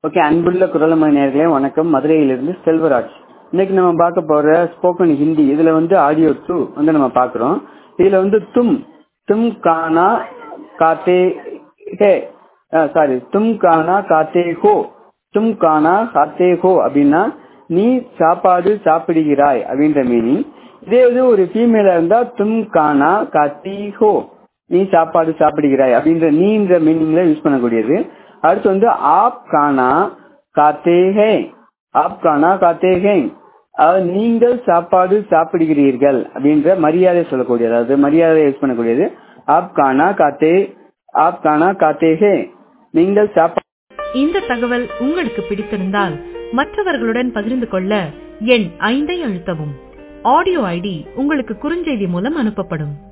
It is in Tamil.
ஓகே அன்புள்ள குரலமணி நேர்களே வணக்கம் மதுரையிலிருந்து செல்வராஜ் இன்னைக்கு நம்ம பார்க்க போற ஸ்போக்கன் ஹிந்தி இதுல வந்து ஆடியோ டூ வந்து நம்ம பாக்குறோம் இதுல வந்து தும் தும் கானா காத்தே ஹே சாரி தும் கானா காத்தே ஹோ தும் கானா காத்தே ஹோ அப்படின்னா நீ சாப்பாடு சாப்பிடுகிறாய் அப்படின்ற மீனிங் இதே இது ஒரு ஃபீமேலா இருந்தா தும் கானா காத்தி ஹோ நீ சாப்பாடு சாப்பிடுகிறாய் அப்படின்ற நீன்ற மீனிங்ல யூஸ் பண்ணக்கூடியது அடுத்து வந்து ஆப் கானா காத்தே ஹே ஆப் கானா காத்தே ஹே அதாவது நீங்கள் சாப்பாடு சாப்பிடுகிறீர்கள் அப்படின்ற மரியாதை சொல்லக்கூடியது அதாவது மரியாதை யூஸ் பண்ணக்கூடியது ஆப் கானா காத்தே ஆப் கானா காத்தே ஹே நீங்கள் சாப்பாடு இந்த தகவல் உங்களுக்கு பிடித்திருந்தால் மற்றவர்களுடன் பகிர்ந்து கொள்ள எண் ஐந்தை அழுத்தவும் ஆடியோ ஐடி உங்களுக்கு குறுஞ்செய்தி மூலம் அனுப்பப்படும்